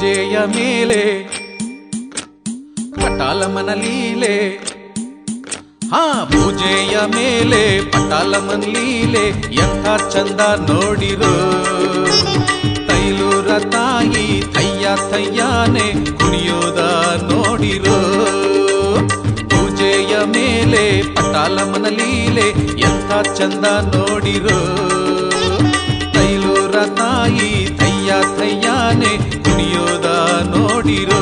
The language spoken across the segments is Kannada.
ಪೂಜೆಯ ಮೇಲೆ ಪಟಾಲಮನ ಲೀಲೆ ಹಾ ಪೂಜೆಯ ಮೇಲೆ ಪಟಾಲಮನ ಲೀಲೆ ಎಂಥ ಚಂದ ನೋಡಿರೋ ತೈಲೂರ ತಾಯಿ ಥಯ್ಯ ಥಯ್ಯಾನೆ ಕುಣಿಯೋದ ನೋಡಿರೋ ಪೂಜೆಯ ಮೇಲೆ ಪಟಾಲಮನ ಲೀಲೆ ಎಂಥ ಚಂದ ನೋಡಿರೋ ತೈಲೂರ ತಾಯಿ ಥಯ್ಯ ಥಯ್ಯಾನೆ ಕುಣಿಯೋದ ನೋಡಿರೋ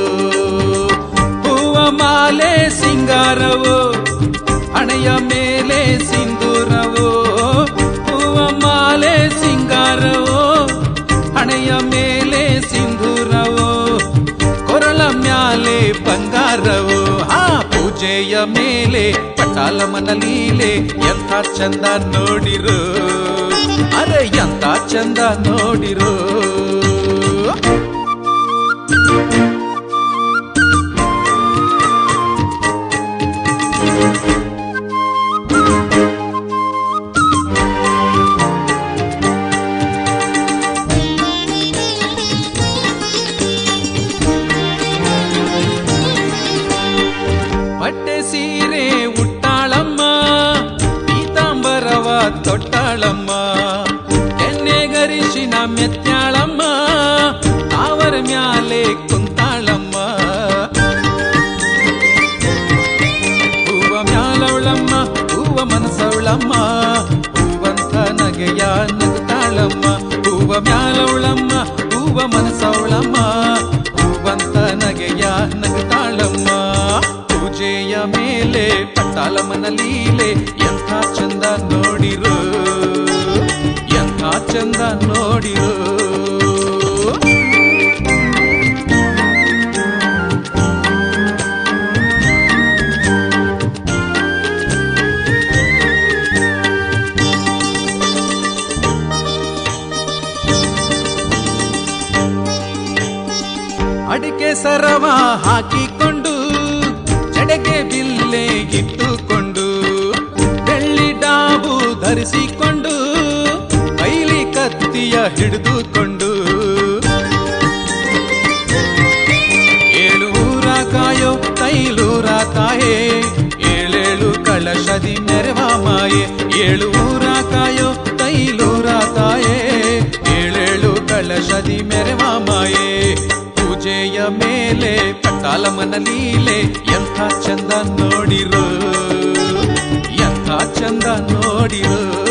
ಹೂವ ಮಾಲೆ ಸಿಂಗಾರವೋ ಹಣೆಯ ಮೇಲೆ ಸಿಂಧೂರವೋ ಹೂವ ಮಾಲೆ ಸಿಂಗಾರವೋ ಹಣೆಯ ಮೇಲೆ ಸಿಂಧೂರವೋ ಕೊರಳ ಮ್ಯಾಲೆ ಬಂಗಾರವೋ ಹಾ ಪೂಜೆಯ ಮೇಲೆ ಪಟಾಲಮನ ಲೀಲೆ ಎಂಥ ಚಂದ ನೋಡಿರೋ ಅರೆ ಎಂಥ ಚಂದ ನೋಡಿರೋ ಪಟ್ಟೆ ಸೀರೆ ಉಟ್ಟಾಳಮ್ಮ ಪೀತಾಂಬರವ ತೊಟ್ಟಾಳಮ್ಮ ಎಣ್ಣೆಗರಿಶಿನ ಮೆತ್ಯಾಳಮ್ಮ ತಾವರ ಮ್ಯಾಲೆ ಕುಂತಾಳಮ್ಮ ಹೂವ ಮ್ಯಾಲವಳಮ್ಮ ಹೂವ ಮನಸವಳಮ್ಮ ಹೂವಂತ ನಗೆಯ ನಗುತ್ತಾಳಮ್ಮ ಹೂವ ಮ್ಯಾಲವಳಮ್ಮ ಹೂವ ಮನಸವಳಮ್ಮ ಹೂವಂತ ನಗೆಯ ನಗುತ್ತಾಳಮ್ಮ ಪೂಜೆಯ ಮೇಲೆ ಪಟ್ಟಾಲಮ್ಮನ ಲೀಲೆ ಎಂಥ ಚಂದ ನೋಡಿರೋ ಎಂಥ ಚಂದ ನೋಡಿರೋ ಅಡಿಕೆ ಸರವ ಹಾಕಿಕೊಂಡು ಜಡೆಗೆ ಬಿಲ್ಲೆ ಇಟ್ಟುಕೊಂಡು ಬೆಳ್ಳಿ ಡಾಬು ಧರಿಸಿಕೊಂಡು ಕೈಲಿ ಕತ್ತಿಯ ಹಿಡಿದುಕೊಂಡು ಏಳು ಊರ ಕಾಯೋ ತೈಲೂರ ತಾಯೇ ಏಳೇಳು ಕಳಶದಿ ಮೆರವ ಮಾಯೆ ಏಳು ಊರ ಕಾಯೋ ತೈಲೂರ ತಾಯೇ ಏಳೇಳು ಕಳಶದಿ ಮೆರವ ಮಾಯೆ ಪೂಜೆಯ ಮೇಲೆ ಪಟ್ಟಾಲಮನ ಲೀಲೆ ಎಂಥ ಚಂದ ನೋಡಿರೋ ಎಂಥ ಚಂದ ನೋಡಿರೋ